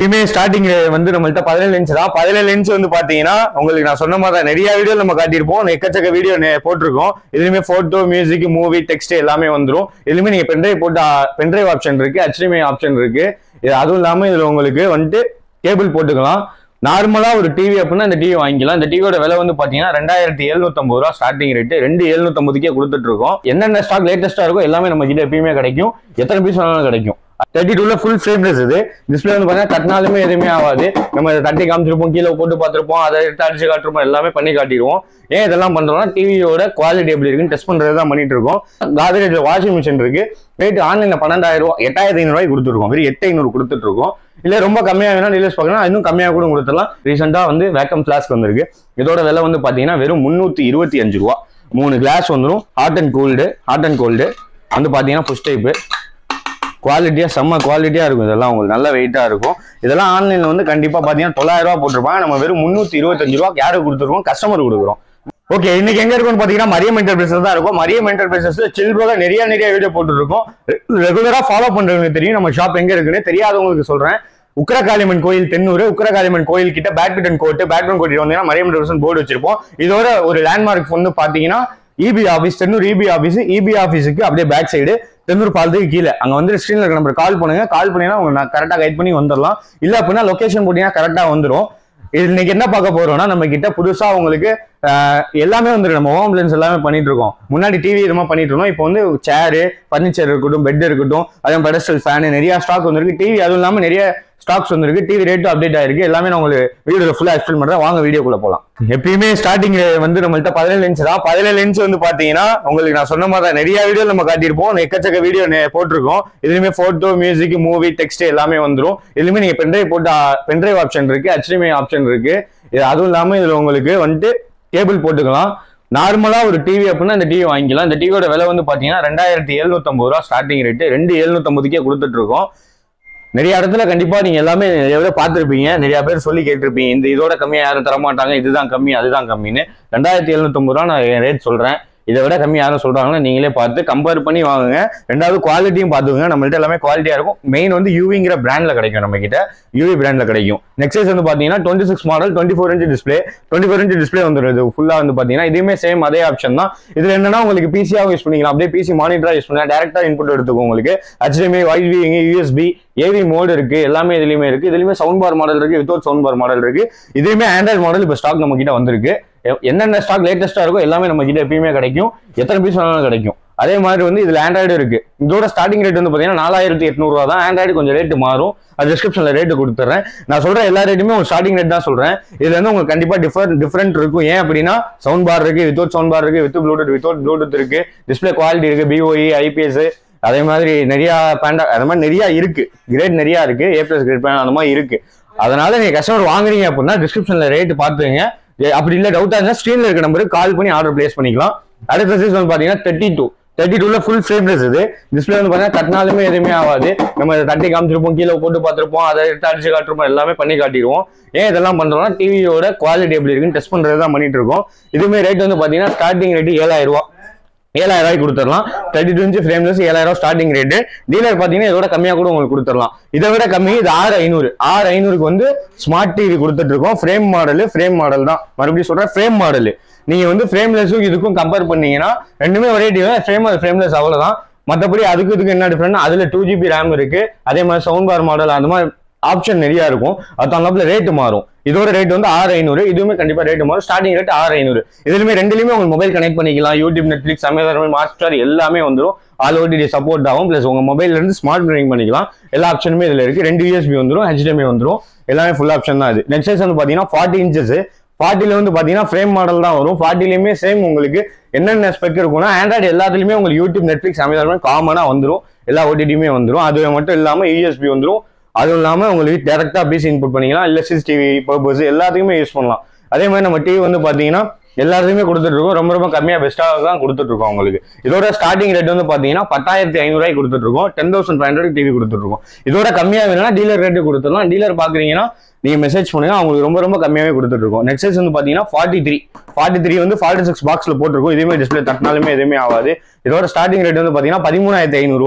எப்பயுமே ஸ்டார்டிங் வந்து நம்மள்ட்ட பதினேழு இன்ச் தான் பதினேழு இன்ச் வந்து பாத்தீங்கன்னா உங்களுக்கு நான் சொன்ன மாதிரி தான் நிறைய வீடியோ நம்ம காட்டியிருப்போம் எக்கச்சக்க வீடியோ போட்டிருக்கோம் இதுலயுமே போட்டோ மியூசிக் மூவி டெக்ஸ்ட் எல்லாமே வந்துரும் இதுலயுமே நீங்க பென்ட்ரைவ் போட்டு பென்ட்ரைவ் ஆப்ஷன் இருக்கு HDMI ஆப்ஷன் இருக்கு இது அதுவும் இல்லாம இதுல உங்களுக்கு வந்துட்டு கேபிள் போட்டுக்கலாம் நார்மலா ஒரு டிவி அப்படின்னா இந்த டிவி வாங்கிக்கலாம் இந்த டிவியோட விலை வந்து பாத்தீங்கன்னா ரெண்டாயிரத்தி எழுநூத்தம்பது ரூபா ஸ்டார்டிங் ரேட்டு ரெண்டு எழுநூத்தம்பதுக்கே கொடுத்துட்டு இருக்கோம் என்னென்ன ஸ்டாக் லேட்டஸ்டா இருக்கோ எல்லாமே நம்ம கிட்ட எப்பயுமே கிடைக்கும் எத்தனை பீஸ் வேணாலும் கிடைக்கும் தேர்ட்டி டூல ஃபுல் ஃப்ரேம்லெஸ் இது டிஸ்பிளே வந்து பாத்தீங்கன்னா கட்டினாலுமே எதுவுமே ஆகாது நம்ம இதை தட்டி காமிச்சிருப்போம் கீழே போட்டு பார்த்திருப்போம் அதை எடுத்து அடிச்சு காட்டிருப்போம் எல்லாமே பண்ணி காட்டிடுவோம் ஏன் இதெல்லாம் பண்றோம்னா டிவியோட குவாலிட்டி எப்படி இருக்குன்னு டெஸ்ட் பண்றது தான் பண்ணிட்டு இருக்கோம் காதரேஜ் வாஷிங் மிஷின் இருக்கு ரேட் ஆன்லைன்ல பன்னெண்டாயிரம் ரூபாய் எட்டாயிரத்தி ஐநூறு ரூபாய் கொடுத்துருக்கோம் வெறும் எட்டு ஐநூறு கொடுத்துட்டு இருக்கோம் இல்ல ரொம்ப கம்மியா வேணா டீலர்ஸ் பார்க்கலாம் இன்னும் கம்மியா கூட கொடுத்துடலாம் ரீசெண்டா வந்து வேக்கம் ஃபிளாஸ்க் வந்திருக்கு இதோட விலை வந்து பாத்தீங்கன்னா வெறும் முன்னூத்தி இருபத்தி அஞ்சு ரூபா மூணு கிளாஸ் வந்துடும் hot and cold hot and cold வந்து பாத்தீங்கன்னா புஷ் டைப்பு குவாலிட்டியா செம்ம குவாலிட்டியா இருக்கும் இதெல்லாம் உங்களுக்கு நல்ல வெயிட்டா இருக்கும் இதெல்லாம் ஆன்லைன்ல வந்து கண்டிப்பா பாத்தீங்கன்னா தொள்ளாயிரம் ரூபாய் போட்டிருப்பாங்க நம்ம வெறும் முன்னூத்தி இருபத்தஞ்சு ரூபா யாருக்கு கொடுத்துருக்கோம் கஸ்டமர் கொடுக்குறோம் ஓகே இன்னைக்கு எங்க இருக்கும்னு பாத்தீங்கன்னா மரியம் என்டர்பிரைசஸ் தான் இருக்கும் மரியம் என்டர்பிரைசஸ் சில்ட்ரோட நிறைய நிறைய வீடியோ போட்டுருக்கோம் ரெகுலரா ஃபாலோ பண்றவங்களுக்கு தெரியும் நம்ம ஷாப் எங்க இருக்குன்னு தெரியாதவங்களுக்கு சொல்றேன் உக்கரகாளியம்மன் கோயில் தென்னூர் உக்கரகாளியம்மன் கோயில் கிட்ட பேட்மிண்டன் கோர்ட் பேட்மிண்டன் கோர்ட் வந்தீங்கன்னா மரியம் என்டர்பிரைசஸ் போர்டு வச்சிருப்போம் இதோட ஒரு லேண்ட்மார்க் வந்து பாத்தீங்கன்னா EB office Thennur EB office EB ஆஃபீஸுக்கு அப்படியே பேக் சைடு தென்னூர் பாலத்துக்கு கீழே அங்க வந்து ஸ்க்ரீன்ல இருக்க நம்பர் கால் பண்ணுங்க கால் பண்ணீங்கன்னா உங்க நான் கரெக்டா கைட் பண்ணி வந்துடலாம் இல்ல அப்படின்னா லொகேஷன் போட்டீங்கன்னா கரெக்டா வந்துரும் இது இன்னைக்கு என்ன பார்க்க போறோம்னா நம்ம கிட்ட புதுசா உங்களுக்கு ஆஹ், எல்லாமே வந்துருக்கு நம்ம ஹோம் லென்ஸ் எல்லாமே பண்ணிட்டு இருக்கோம் முன்னாடி டிவி இதெல்லாம் பண்ணிட்டு இருந்தோம் இப்போ வந்து சேரு ஃபர்னிச்சர் இருக்கட்டும் பெட் இருக்கட்டும் அதே பெடஸ்டல் ஃபேனு நிறைய ஸ்டாக் வந்திருக்கு டிவி அதுவும் இல்லாம நிறைய ஸ்டாக்ஸ் வந்திருக்கு டிவி ரேட்டும் அப்டேட் ஆயிருக்கு எல்லாமே நான் உங்களுக்கு வீடியோல ஃபுல்லா எக்ஸ்பிளைன் பண்றேன் வாங்க வீடியோக்குள்ள போலாம் எப்பயுமே ஸ்டார்டிங் வந்து நம்மள்ட்ட பதினேழு இன்ச் தான் பதினேழு இன்ச் வந்து பாத்தீங்கன்னா உங்களுக்கு நான் சொன்ன மாதிரி தான் நிறைய வீடியோ நம்ம காட்டியிருப்போம் எக்கச்சக்க வீடியோ போட்டிருக்கோம் இதுலயுமே போட்டோ மியூசிக் மூவி டெக்ஸ்ட் எல்லாமே வந்துரும் இதுலயுமே நீங்க பென்ட்ரைவ் போட்டு பென்ட்ரைவ் ஆப்ஷன் இருக்கு HDMI ஆப்ஷன் இருக்கு இது அதுவும் இல்லாம இதுல உங்களுக்கு வந்துட்டு கேபிள் போட்டுக்கலாம் நார்மலா ஒரு டிவி அப்படின்னா இந்த டிவி வாங்கிக்கலாம் இந்த டிவியோட விலை வந்து பாத்தீங்கன்னா ரெண்டாயிரத்தி எழுநூத்தம்பது ரூபா ஸ்டார்டிங் ரேட்டு ரெண்டு எழுநூத்தம்பதுக்கே கொடுத்துட்டு இருக்கோம் நிறைய இடத்துல கண்டிப்பா நீங்க எல்லாமே நிறைய பேர் பார்த்திருப்பீங்க நிறைய பேர் சொல்லி கேட்டிருப்பீங்க இந்த இதோட கம்மியா யாரும் தர மாட்டாங்க இதுதான் கம்மி அதுதான் கம்மின்னு ரெண்டாயிரத்தி எழுநூத்தம்பது ரூபா நான் ரேட் சொல்றேன் இதை விட கம்மி யாரும் சொல்றாங்கன்னா நீங்களே பார்த்து கம்பேர் பண்ணி வாங்குங்க ரெண்டாவது குவாலிட்டியும் பார்த்துக்கோங்க நம்மள்ட்ட எல்லாமே குவாலிட்டியா இருக்கும் மெயின் வந்து யூவிங்கிற பிராண்ட்ல கிடைக்கும் நம்ம கிட்ட யூவி பிராண்ட்ல கிடைக்கும் நெக்ஸஸ் வந்து பாத்தீங்கன்னா twenty six model twenty four inch display twenty four inch display வந்துருது ஃபுல்லா வந்து பாத்தீங்கன்னா இதுவுமே சேம் அதே ஆப்ஷன் தான் இதுல என்னன்னா உங்களுக்கு பிசியாக யூஸ் பண்ணிக்கலாம் அப்படியே பிசி மானிட்டரா யூஸ் பண்ணலாம் டேரக்டா இன்புட் எடுத்துக்கும் உங்களுக்கு HDMI YV USB AV mode இருக்கு எல்லாமே இதுலயுமே இருக்கு இதுலயுமே சவுண்ட் பார் மாடல் இருக்கு வித்தவுட் சவுண்ட் பார் மாடல் இருக்கு இதுலயுமே ஆண்ட்ராய்ட் மாடல் இப்போ ஸ்டாக் நம்ம கிட்ட வந்திருக்கு எ- என்னென்ன ஸ்டாக் லேட்டஸ்டா இருக்கோ எல்லாமே நம்ம கிட்ட எப்பயுமே கிடைக்கும் எத்தனை பீஸ் வேணாலும் கிடைக்கும் அதே மாதிரி வந்து இதுல ஆண்ட்ராய்டு இருக்கு இதோட ஸ்டார்டிங் ரேட் வந்து பாத்தீங்கன்னா நாலாயிரத்தி எட்நூறுவா தான் ஆண்ட்ராய்டு கொஞ்சம் ரேட்டு மாறும் அது டிஸ்கிரிப்ஷன்ல ரேட்டு கொடுத்துறேன் நான் சொல்ற எல்லா ரேட்டுமே ஒரு ஸ்டார்டிங் ரேட் தான் சொல்றேன் இதுல வந்து உங்களுக்கு கண்டிப்பா டிஃபர் டிஃபரெண்ட் இருக்கும் ஏன் அப்படின்னா சவுண்ட் பார் இருக்கு வித்தவுட் சவுண்ட் பார் இருக்கு வித் ப்ளூடூத் வித்தவுட் ப்ளூடூத் இருக்கு டிஸ்பிளே குவாலிட்டி இருக்கு பிஓஇ ஐபிஎஸ் அதே மாதிரி நிறைய பேண்டா அது மாதிரி நிறைய இருக்கு கிரேட் நிறைய இருக்கு ஏ பிளஸ் கிரேட் பேண்ட் அந்த மாதிரி இருக்கு அதனால நீங்க கஸ்டமர் வாங்குறீங்க அப்படின்னா டிஸ்கிரிப்ஷன்ல ரேட் பார்த்துங்க ஏ, அப்படி இல்ல டவுட்டா இருந்தா ஸ்க்ரீன்ல இருக்க நம்பருக்கு கால் பண்ணி ஆர்டர் பிளேஸ் பண்ணிக்கலாம் அடுத்த சைஸ் வந்து பாத்தீங்கன்னா தேர்ட்டி டூ தேர்ட்டி டூல ஃபுல் ஃப்ரேம்லெஸ் இது டிஸ்பிளே வந்து பாத்தீங்கன்னா கட்டினாலுமே எதுவுமே ஆகாது நம்ம இதை தட்டி காமிச்சிருப்போம் கீழே போட்டு பார்த்திருப்போம் அதை எடுத்து அடிச்சு காட்டிருப்போம் எல்லாமே பண்ணி காட்டிடுவோம் ஏன் இதெல்லாம் பண்றோம்னா டிவியோட குவாலிட்டி எப்படி இருக்குன்னு டெஸ்ட் பண்றது தான் பண்ணிட்டு இருக்கோம் இதுமே ரேட் வந்து பாத்தீங்கன்னா ஸ்டார்டிங் ரேட் ஏழாயிரம் ரூபாய் ஏழாயிரம் ரூபாய்க்கு கொடுத்துடலாம் தேர்ட்டி டூ இன்ச் ஃப்ரேம்லெஸ் ஏழாயிரம் ரூபாய் ஸ்டார்டிங் ரேட்டு டீலர் பார்த்தீங்கன்னா இதோட கம்மியாக கூட உங்களுக்கு கொடுத்துடலாம் இதை விட கம்மி இது ஆறு ஐநூறு ஆறு ஐநூறுக்கு வந்து ஸ்மார்ட் டிவி கொடுத்துட்டு இருக்கோம் ஃப்ரேம் மாடல் ஃப்ரேம் மாடல் தான் மறுபடியும் சொல்றேன் ஃப்ரேம் மாடல் நீங்க வந்து ஃப்ரேம்லெஸ்ஸும் இதுக்கும் கம்பேர் பண்ணீங்கன்னா ரெண்டுமே ஒரே டிவி ஃப்ரேம் ஃப்ரேம்லெஸ் அவ்வளவுதான் மற்றபடி அதுக்கு இதுக்கு என்ன டிஃப்ரெண்ட் அதுல டூ ஜிபி ரேம் இருக்கு அதே மாதிரி சவுண்ட் பார் மாடல் அந்த மாதிரி ஆப்ஷன் நிறைய இருக்கும் அது தகுந்தாப்புல ரேட்டு மாறும் இதோட ரேட் வந்து ஆறு ஐநூறு இதுவுமே கண்டிப்பா ரேட் மாறும் ஸ்டார்டிங் ரேட் ஆறு ஐநூறு இதுலயுமே ரெண்டுலயுமே உங்க மொபைல் கனெக்ட் பண்ணிக்கலாம் யூடியூப் நெட்ஃபிளிக்ஸ் அமேசான் மாஸ்டர் எல்லாமே வந்துரும் ஆல் ஓடிடி சப்போர்ட் ஆகும் பிளஸ் உங்க மொபைல்ல இருந்து ஸ்மார்ட் ட்ரைனிங் பண்ணிக்கலாம் எல்லா ஆப்ஷனுமே இதுல இருக்கு ரெண்டு யூஎஸ்பி வந்துரும் HDMI வந்துரும் எல்லாமே ஃபுல் ஆப்ஷன் தான் இது நெக்ஸ்ட் சைஸ் வந்து பாத்தீங்கன்னா ஃபார்ட்டி இன்ச்சஸ் ஃபார்ட்டில வந்து பாத்தீங்கன்னா ஃப்ரேம் மாடல் தான் வரும் ஃபார்ட்டிலையுமே சேம் உங்களுக்கு என்னென்ன ஸ்பெக் இருக்கும்னா ஆண்ட்ராய்டு எல்லாத்துலயுமே உங்களுக்கு யூடியூப் நெட்ஃபிளிக்ஸ் அமேசான் காமனா வந்துரும் எல்லா ஓடிடியுமே வந்துரும் அது மட்டும் இல்லாம யூஎஸ்பி வந்துரும் அதுவும் இல்லாம உங்களுக்கு டேரக்டா பிசி இன்புட் பண்ணிக்கலாம் இல்ல சிசிடிவி பர்பஸ் எல்லாத்துக்குமே யூஸ் பண்ணலாம் அதே மாதிரி நம்ம டிவி வந்து பாத்தீங்கன்னா எல்லாத்தையுமே கொடுத்துட்டு இருக்கோம் ரொம்ப ரொம்ப கம்மியா பெஸ்ட்டாக தான் கொடுத்துட்டு இருக்கோம் உங்களுக்கு இதோட ஸ்டார்டிங் ரேட் வந்து பாத்தீங்கன்னா பத்தாயிரத்தி ஐநூறுவாய்க்கு கொடுத்துட்டு இருக்கோம் ten thousand five hundred TV கொடுத்துட்டு இருக்கோம் இதோட கம்மியா வேணும்னா டீலர் ரேட்டு கொடுத்துடலாம் டீலர் பாக்குறீங்கன்னா நீங்க மெசேஜ் பண்ணுங்க அவங்களுக்கு ரொம்ப ரொம்ப கம்மியாவே கொடுத்துட்டு இருக்கோம் நெக்ஸ்ட் சைஸ் வந்து பாத்தீங்கன்னா ஃபார்ட்டி த்ரீ ஃபார்ட்டி த்ரீ வந்து ஃபார்ட்டி சிக்ஸ் பாக்ஸ்ல போட்டிருக்கும் இதுவுமே டிஸ்பிளே தட்டினாலுமே எதுவுமே ஆகாது இதோட ஸ்டார்டிங் ரேட் வந்து பாத்தீங்கன்னா பதிமூணாயிரத்தி ஐநூறுரூவா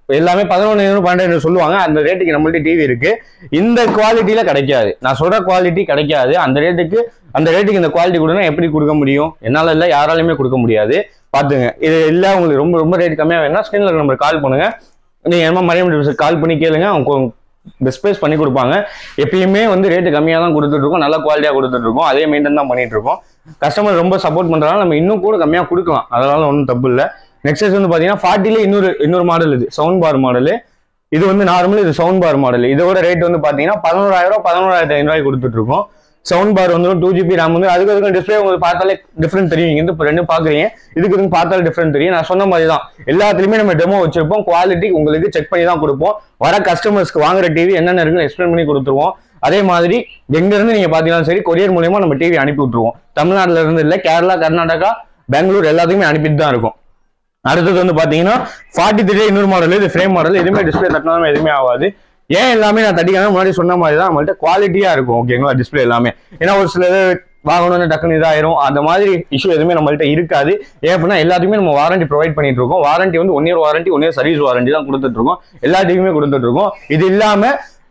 எல்லாமே பதினொன்று ஐநூறு பன்னெண்டு சொல்லுவாங்க அந்த ரேட்டுக்கு நம்மள்ட்ட டிவி இருக்கு இந்த குவாலிட்டியில கிடைக்காது நான் சொல்ற குவாலிட்டி கிடைக்காது அந்த ரேட்டுக்கு அந்த ரேட்டுக்கு இந்த குவாலிட்டி கொடுனா எப்படி கொடுக்க முடியும் என்னால இல்ல யாராலையுமே கொடுக்க முடியாது பாத்துங்க இது இல்ல உங்களுக்கு ரொம்ப ரொம்ப ரேட் கம்மியா வேணா ஸ்கிரீன்ல நம்பர் கால் பண்ணுங்க நீங்க என்ன மரியாதை கால் பண்ணி கேளுங்க அவங்க டிஸ்பேஸ் பண்ணி கொடுப்பாங்க எப்பயுமே வந்து ரேட்டு கம்மியாக தான் கொடுத்துட்டு இருக்கோம் நல்ல குவாலிட்டியாக கொடுத்துட்டு இருக்கோம் அதே மெயின்டைன் தான் பண்ணிட்டு இருக்கோம் கஸ்டமர் ரொம்ப சப்போர்ட் பண்றதுனால நம்ம இன்னும் கூட கம்மியாக கொடுக்கலாம் அதனால ஒன்றும் தப்பு இல்லை நெக்ஸ்ட் வந்து பார்த்தீங்கன்னா ஃபார்ட்டில இன்னொரு இன்னொரு மாடல் இது சவுண்ட் பார் மாடல் இது வந்து நார்மல் இது சவுண்ட் பார் மாடல் இதோட ரேட் வந்து பார்த்தீங்கன்னா பதினோராயிரம் பதினோராயிரத்தி ஐநூறுவாய்க்கு கொடுத்துட்டு இருக்கோம் சவுண்ட் பார் வந்து டூ ஜிபி ரேம் வந்து அதுக்கு அதுக்கு டிஸ்பிளே உங்களுக்கு பார்த்தாலே டிஃப்ரெண்ட் தெரியும் இங்க இப்போ ரெண்டும் பாக்குறீங்க இதுக்கு இதுக்கு பார்த்தாலே டிஃப்ரெண்ட் தெரியும் நான் சொன்ன மாதிரி தான் எல்லாத்துலயுமே நம்ம டெமோ வச்சிருப்போம் குவாலிட்டி உங்களுக்கு செக் பண்ணி தான் கொடுப்போம் வர கஸ்டமர்ஸ்க்கு வாங்குற டிவி என்னென்ன இருக்குன்னு எக்ஸ்பிளைன் பண்ணி கொடுத்துருவோம் அதே மாதிரி எங்க இருந்து நீங்க பாத்தீங்கன்னா சரி கொரியர் மூலியமா நம்ம டிவி அனுப்பி விட்டுருவோம் தமிழ்நாட்டுல இருந்து இல்ல கேரளா கர்நாடகா பெங்களூர் எல்லாத்துக்குமே அனுப்பிட்டு தான் இருக்கும் அடுத்தது வந்து பாத்தீங்கன்னா ஃபார்ட்டி த்ரீ இன்னொரு மாடல் இது ஃப்ரேம் மாடல் எதுவுமே டிஸ்பிளே தட்டினாலும் எதுவுமே ஆகாது ஏன் எல்லாமே நான் தட்டிக்காம முன்னாடி சொன்ன மாதிரி தான் நம்மள்ட்ட குவாலிட்டியா இருக்கும் ஓகேங்களா டிஸ்பிளே எல்லாமே ஏன்னா ஒரு சில இது வாங்கணும்னு டக்குன்னு இதாயிரும் அந்த மாதிரி இஷ்யூ எதுவுமே நம்மள்ட்ட இருக்காது ஏன் அப்படின்னா எல்லாத்துக்குமே நம்ம வாரண்டி ப்ரொவைட் பண்ணிட்டு இருக்கோம் வாரண்டி வந்து one year warranty one year service warranty தான் கொடுத்துட்டு இருக்கோம் எல்லா டிவியுமே கொடுத்துட்டு இருக்கோம் இது இல்லாம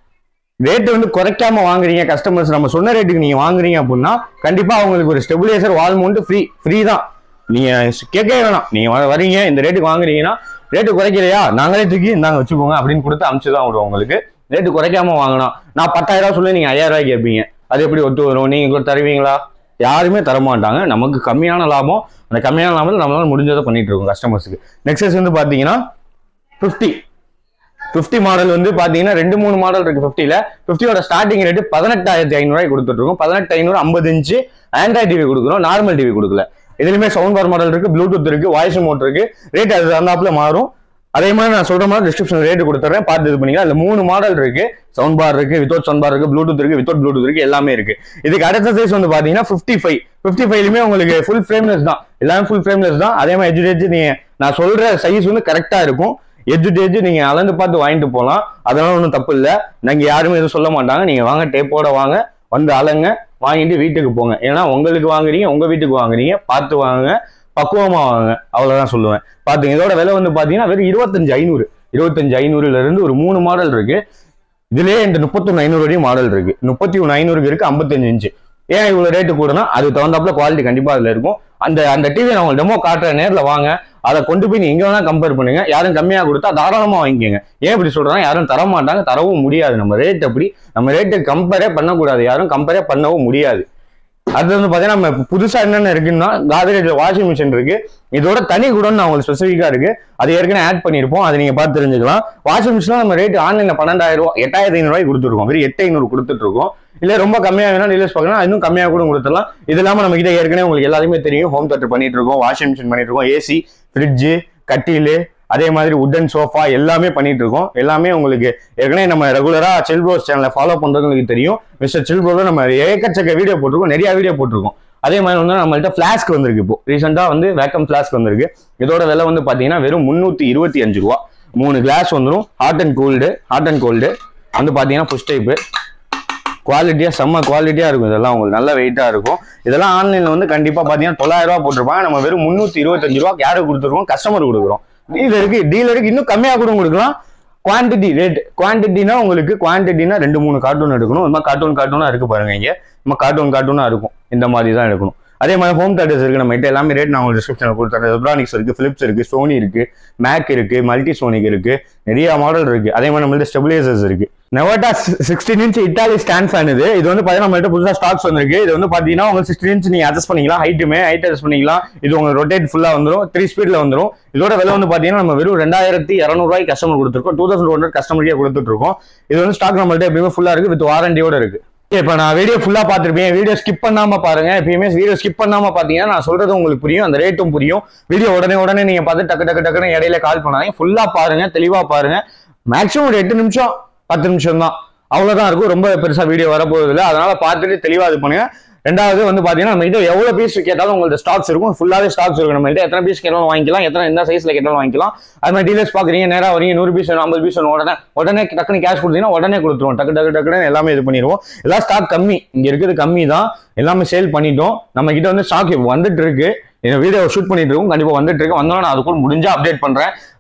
ரேட் வந்து குறைக்காம வாங்குறீங்க கஸ்டமர்ஸ் நம்ம சொன்ன ரேட்டுக்கு நீங்க வாங்குறீங்க அப்படின்னா கண்டிப்பா அவங்களுக்கு ஒரு stabiliser wall mount free free தான் நீங்க கேட்கவே வேணாம் நீங்க வ- வரீங்க இந்த ரேட்டுக்கு வாங்குறீங்கன்னா ரேட்டு குறைக்கலையா நாங்களே தூக்கி இந்தாங்க வச்சுக்கோங்க அப்படின்னு கொடுத்து அமுச்சு தான் விடுவோம் உங்களுக்கு ரேட்டு குறைக்காம வாங்கணும் நான் பத்தாயிரம் ரூபாய் சொல்லி நீங்க ஐயாயிரம் ரூபாய்க்கு கேட்பீங்க அது எப்படி ஒத்து வரும் நீங்க கூட தருவீங்களா யாருமே தர மாட்டாங்க நமக்கு கம்மியான லாபம் அந்த கம்மியான லாபத்தில் நம்மளால முடிஞ்சதை பண்ணிட்டு இருக்கோம் கஸ்டமர்ஸ்க்கு நெக்ஸ்ட் வந்து பாத்தீங்கன்னா ஃபிஃப்டி ஃபிஃப்டி மாடல் வந்து பாத்தீங்கன்னா ரெண்டு மூணு மாடல் இருக்கு ஃபிஃப்டில ஃபிஃப்டியோட ஸ்டார்டிங் ரேட் பதினெட்டாயிரத்தி ஐநூறுவாய் கொடுத்துட்டு இருக்கோம் பதினெட்டு ஐநூறு ஐம்பது இன்ச்சு ஆண்ட்ராய்ட் டிவி கொடுக்குறோம் நார்மல் டிவி கொடுக்கல இதுலயுமே சவுண்ட் பார் மாடல் இருக்கு ப்ளூடூத் இருக்கு வாய்ஸ் மோட் இருக்கு ரேட் அது தகுந்தாப்புல மாறும் அதே மாதிரி நான் சொல்ற மாதிரி டிஸ்கிரிப்ஷன் ரேட் கொடுத்துறேன் பார்த்து இது பண்ணிக்கலாம் அதுல மூணு மாடல் இருக்கு சவுண்ட் பார் இருக்கு வித்தவுட் சவுண்ட் பார் இருக்கு ப்ளூடூத் இருக்கு வித்தவுட் ப்ளூடூத் இருக்கு எல்லாமே இருக்கு இதுக்கு அடுத்த சைஸ் வந்து பாத்தீங்கன்னா ஃபிஃப்டி ஃபைவ் ஃபிஃப்டி ஃபைவ்லுமே உங்களுக்கு ஃபுல் ஃப்ரேம்லெஸ் தான் எல்லாமே ஃபுல் ஃப்ரேம்லெஸ் தான் அதே மாதிரி எஜுடேஜ் நீங்க நான் சொல்ற சைஸ் வந்து கரெக்டா இருக்கும் எஜுடேஜ் நீங்க அளந்து பார்த்து வாங்கிட்டு போகலாம் அதெல்லாம் ஒன்றும் தப்பு இல்லை நாங்க யாருமே எதுவும் சொல்ல மாட்டாங்க நீங்க வாங்க டேப்போட வாங்க வந்து அலங்க வாங்கிட்டு வீட்டுக்கு போங்க ஏன்னா உங்களுக்கு வாங்குறீங்க உங்க வீட்டுக்கு வாங்குறீங்க பார்த்து வாங்க பக்குவமா வாங்க அவ்வளவுதான் சொல்லுவேன் பாத்துங்க இதோட விலை வந்து பாத்தீங்கன்னா வெறும் இருபத்தஞ்சு ஐநூறு இருபத்தஞ்சு ஐநூறுல இருந்து ஒரு மூணு மாடல் இருக்கு இதுலயே இந்த முப்பத்தொன்னு ஐநூறு வரையும் மாடல் இருக்கு முப்பத்தி ஒன்று ஐநூறுக்கு இருக்கு ஐம்பத்தஞ்சு இன்ச்சு ஏன் இவ்வளவு ரேட்டு கூடனா அதுக்கு தகுந்தாப்புல குவாலிட்டி கண்டிப்பா அதுல இருக்கும் அந்த அந்த டிவி நான் உங்களுக்கு டெமோ காட்டுற நேர்ல வாங்க அதை கொண்டு போய் நீங்க எங்க வேணா கம்பேர் பண்ணுங்க யாரும் கம்மியா கொடுத்தா தாராளமா வாங்கிக்கோங்க ஏன் இப்படி சொல்றாங்க யாரும் தர மாட்டாங்க தரவும் முடியாது நம்ம ரேட் அப்படி நம்ம ரேட்டு கம்பேரே பண்ணக்கூடாது யாரும் கம்பேரே பண்ணவும் முடியாது அது வந்து பாத்தீங்கன்னா நம்ம புதுசா என்னென்ன இருக்குன்னா காதரேஜ்ல வாஷிங் மிஷின் இருக்கு இதோட தனி குடோன் நான் உங்களுக்கு ஸ்பெசிஃபிக்கா இருக்கு அது ஏற்கனவே ஆட் பண்ணிருப்போம் அதை நீங்க பார்த்து தெரிஞ்சுக்கலாம் வாஷிங் மிஷின் நம்ம ரேட் ஆன்லைன்ல பன்னெண்டாயிரம் ரூபாய் எட்டாயிரத்தி ஐநூறு ரூபாய் கொடுத்துருக்கோம் வெறும் எட்டு ஐநூறு கொடுத்துட்டு இருக்கோம் இல்ல ரொம்ப கம்மியா வேணா டீலர்ஸ் பார்க்கணும் இன்னும் கம்மியா கூட கொடுத்துடலாம் இது இல்லாம நம்ம கிட்ட ஏற்கனவே உங்களுக்கு எல்லாருமே தெரியும் ஹோம் தேட்டர் பண்ணிட்டு இருக்கோம் வாஷிங் மிஷின் பண்ணிட்டு இருக்கோம் ஏசி ஃப்ரிட்ஜ் கட்டிலு அதே மாதிரி உட்டன் சோஃபா எல்லாமே பண்ணிட்டு இருக்கோம் எல்லாமே உங்களுக்கு ஏற்கனவே நம்ம ரெகுலரா சில்ப்ரோஸ் சேனலை ஃபாலோ பண்றவங்களுக்கு தெரியும் மிஸ்டர் சில்ப்ரோல நம்ம ஏக்கச்சக்க வீடியோ போட்டிருக்கோம் நிறைய வீடியோ போட்டிருக்கோம் அதே மாதிரி வந்து நம்மள்ட்ட ஃபிளாஸ்க் வந்திருக்கு இப்போ ரீசெண்டா வந்து வேக்கம் ஃபிளாஸ்க் வந்திருக்கு இதோட விலை வந்து பாத்தீங்கன்னா வெறும் முந்நூத்தி இருபத்தி அஞ்சு ரூபா மூணு கிளாஸ் வந்துடும் hot and cold hot and cold வந்து பாத்தீங்கன்னா புஷ் டைப்பு குவாலிட்டியா செம்ம குவாலிட்டியா இருக்கும் இதெல்லாம் உங்களுக்கு நல்ல வெயிட்டா இருக்கும் இதெல்லாம் ஆன்லைன்ல வந்து கண்டிப்பா பாத்தீங்கன்னா தொள்ளாயிரம் ரூபாய் போட்டிருப்பாங்க நம்ம வெறும் முந்நூத்தி இருபத்தஞ்சு ரூபா யாருக்கு கொடுத்துருக்கோம் கஸ்டமர் கொடுக்குறோம் டீலருக்கு டீலருக்கு இன்னும் கம்மியா கூட கொடுக்கலாம் குவான்டிட்டி ரேட் குவான்டிட்டினா உங்களுக்கு குவான்டிட்டினா ரெண்டு மூணு கார்ட்டூன் எடுக்கணும் இந்த மாதிரி கார்ட்டூன் கார்ட்டூனா இருக்கு பாருங்க இங்க நம்ம கார்ட்டூன் கார்ட்டூனா இருக்கும் இந்த மாதிரி தான் எடுக்கணும் அதே மாதிரி ஹோம் தேட்டர்ஸ் இருக்கு நம்ம கிட்ட எல்லாமே ரேட் நான் உங்களுக்கு டிஸ்கிரிப்ஷனில் கொடுத்துறேன் எப்ரானிக்ஸ் இருக்கு பிலிப்ஸ் இருக்கு சோனி இருக்கு மேக் இருக்கு மல்டி சோனிக் இருக்கு நிறைய மாடல் இருக்கு அதே மாதிரி நம்மள்ட்ட ஸ்டெபிலைசர்ஸ் இருக்கு நெவட்டா sixteen inch Italy stand fan இது இது வந்து பாத்தீங்கன்னா நம்மள்ட்ட புதுசா ஸ்டாக்ஸ் வந்திருக்கு இது வந்து பாத்தீங்கன்னா உங்களுக்கு சிக்ஸ்டீன் இன்ச் நீங்க அட்ஜஸ்ட் பண்ணிக்கலாம் ஹைட்டுமே ஹைட் அட்ஜஸ்ட் பண்ணிக்கலாம் இது உங்களுக்கு ரொட்டேட் ஃபுல்லா வந்துரும் த்ரீ ஸ்பீட்ல வந்துரும் இதோட விலை வந்து பாத்தீங்கன்னா நம்ம வெறும் ரெண்டாயிரத்தி இரநூறுவாய்க்கு கஸ்டமர் கொடுத்துருக்கோம் டூ தௌசண்ட் ஹண்ட்ரட் கஸ்டமருக்கே கொடுத்துட்டு இருக்கோம் இது வந்து ஸ்டாக் நம்மள்ட்ட எப்பயுமே ஃபுல்லா இருக்கு வித் வாரண்டியோட இருக்கு இப்போ நான் வீடியோ ஃபுல்லா பார்த்துருப்பேன் வீடியோ ஸ்கிப் பண்ணாம பாருங்க எப்பயுமே வீடியோ ஸ்கிப் பண்ணாம பாத்தீங்கன்னா நான் சொல்றது உங்களுக்கு புரியும் அந்த ரேட்டும் புரியும் வீடியோ உடனே உடனே நீங்க பார்த்து டக்கு டக்கு டக்குன்னு இடையில கால் பண்ணாதீங்க ஃபுல்லா பாருங்க தெளிவா பாருங்க மேக்ஸிமம் ஒரு எட்டு நிமிஷம் பத்து நிமிஷம் தான் அவ்வளவுதான் இருக்கும் ரொம்ப பெருசா வீடியோ வரப்போகுது இல்லை அதனால பார்த்துட்டு தெளிவா இது பண்ணுங்க ரெண்டாவது வந்து பாத்தீங்கன்னா நம்ம கிட்ட எவ்வளவு பீஸ் கேட்டாலும் உங்களுக்கு ஸ்டாக்ஸ் இருக்கும் ஃபுல்லாவே ஸ்டாக்ஸ் இருக்கும் நம்ம கிட்ட எத்தனை பீஸ் கேட்டாலும் வாங்கிக்கலாம் எத்தனை எந்த சைஸ்ல கேட்டாலும் வாங்கிக்கலாம் அது மாதிரி டீலர்ஸ் பாக்குறீங்க நேரா வரீங்க நூறு பீஸ் வேணும் ஐம்பது பீஸ் வேணும் உடனே உடனே டக்குனு கேஷ் கொடுத்தீங்கன்னா உடனே கொடுத்துருவோம் டக்கு டக்கு டக்குன்னு எல்லாமே இது பண்ணிடுவோம் எல்லாம் ஸ்டாக் கம்மி இங்க இருக்குது கம்மி தான் எல்லாமே சேல் பண்ணிட்டோம் நம்ம கிட்ட வந்து ஸ்டாக் வந்துட்டு இருக்கு இந்த வீடியோ ஷூட் பண்ணிட்டு இருக்கோம் கண்டிப்பா வந்துட்டு இருக்கு வந்தோம் நான் அது கூட முடிஞ்சா அப்டேட் பண்றேன்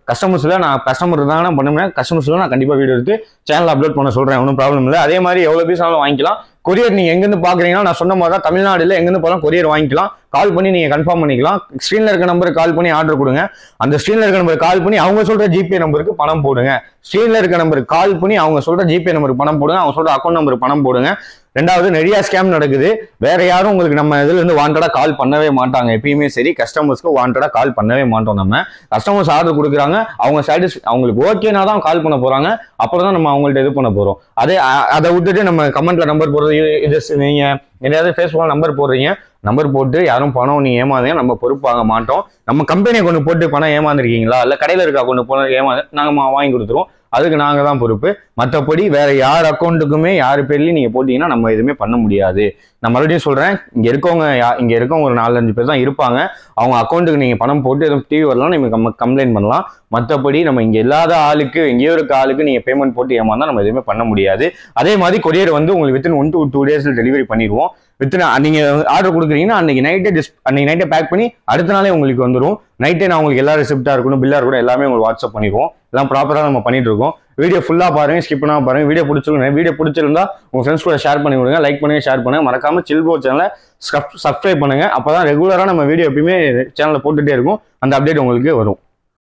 கஸ்டமர்ஸ்ல நான் கஸ்டமர் இருந்தாங்கன்னா பண்ணுவேன் கஸ்டமர்ஸ்ல நான் கண்டிப்பா வீடியோ எடுத்து சேனல் அப்லோட் பண்ண சொல்றேன் ஒன்றும் ப்ராப்ளம் இல்லை அதே மாதிரி எவ்வளவு பீஸ் ஆனாலும் வாங்கிக்கலாம் கொரியர் நீங்க எங்கிருந்து பாக்குறீங்கன்னா நான் சொன்ன மாதிரி தான் தமிழ்நாடுல எங்கிருந்து போலாம் கொரியர் வாங்கிக்கலாம் கால் பண்ணி நீங்க கன்ஃபார்ம் பண்ணிக்கலாம் ஸ்க்ரீன்ல இருக்க நம்பருக்கு கால் பண்ணி ஆர்டர் கொடுங்க அந்த ஸ்க்ரீன்ல இருக்க நம்பருக்கு கால் பண்ணி அவங்க சொல்ற ஜிபே நம்பருக்கு பணம் போடுங்க ஸ்க்ரீன்ல இருக்க நம்பருக்கு கால் பண்ணி அவங்க சொல்ற ஜிபே நம்பருக்கு பணம் போடுங்க அவங்க சொல்ற அக்கௌண்ட் நம்பருக்கு பணம் போடுங்க ரெண்டாவது நிறைய ஸ்கேம் நடக்குது வேற யாரும் உங்களுக்கு நம்ம இதுல இருந்து வாண்டடா கால் பண்ணவே மாட்டாங்க எப்பயுமே சரி கஸ்டமர்ஸ்க்கு வாண்டடா கால் பண்ணவே மாட்டோம் நம்ம கஸ்டமர்ஸ் ஆர்டர் கொடுக்குறாங்க அவங்க சாட்டிஸ் அவங்களுக்கு ஓகேனா தான் கால் பண்ண போறாங்க அப்புறம் தான் நம்ம அவங்கள்ட்ட இது பண்ண போறோம் அதே அ- அதை விட்டுட்டு நம்ம கமெண்ட்ல நம்பர் போடுறது இது- இது ஸ் நீங்க எதாவது ஃபேஸ்புக்கில் நம்பர் போடுறீங்க நம்பர் போட்டு யாரும் பணம் நீ ஏமாந்தீங்க நம்ம பொறுப்பாக மாட்டோம் நம்ம கம்பெனியை கொண்டு போட்டு பணம் ஏமாந்துருக்கீங்களா இல்ல கடையில இருக்க கொண்டு போன ஏமாந்து நாங்க மா- வாங்கி கொடுத்துருவோம் அதுக்கு நாங்க தான் பொறுப்பு மற்றபடி வேற யார் அக்கௌண்ட்டுக்குமே யார் பேர்லயும் நீங்க போட்டீங்கன்னா நம்ம எதுவுமே பண்ண முடியாது நான் மறுபடியும் சொல்றேன் இங்க இருக்கவங்க யா- இங்க இருக்கவங்க ஒரு நாலஞ்சு பேர் தான் இருப்பாங்க அவங்க அக்கௌண்ட்டுக்கு நீங்க பணம் போட்டு எதுவும் டிவி வரலாம் நீங்க நம்ம கம்ப்ளைண்ட் பண்ணலாம் மற்றபடி நம்ம இங்க இல்லாத ஆளுக்கு எங்கேயோ இருக்க ஆளுக்கு நீங்க பேமெண்ட் போட்டு ஏமாந்தா நம்ம எதுவுமே பண்ண முடியாது அதே மாதிரி கொரியர் வந்து உங்களுக்கு வித்தின் ஒன் டு டூ டேஸ்ல டெலிவரி பண்ணிடுவோம் வித்தின் நீங்க ஆர்டர் கொடுக்குறீங்கன்னா அன்னைக்கு நைட்டே டிஸ் அன்னைக்கு நைட்டே பேக் பண்ணி அடுத்த நாளே உங்களுக்கு வந்துடும் நைட்டே நான் உங்களுக்கு எல்லா ரெசிப்டா இருக்கணும் பில்லா இருக்கணும் எல்லாமே உங்களுக்கு வாட்ஸ்அப் பண்ணிடுவோம் எல்லாம் ப்ராப்பரா நம்ம பண்ணிட்டு இருக்கோம் வீடியோ ஃபுல்லா பாருங்க ஸ்கிப் பண்ணாம பாருங்க வீடியோ பிடிச்சிருங்க வீடியோ பிடிச்சிருந்தா உங்க ஃப்ரெண்ட்ஸ் கூட ஷேர் பண்ணி விடுங்க லைக் பண்ணுங்க ஷேர் பண்ணுங்க மறக்காம சில்போ சேனலை சப்ஸ்கிரைப் பண்ணுங்க அப்பதான் ரெகுலரா நம்ம வீடியோ எப்பயுமே சேனல்ல போட்டுட்டே இருக்கும் அந்த அப்டேட் உங்களுக்கு வரும்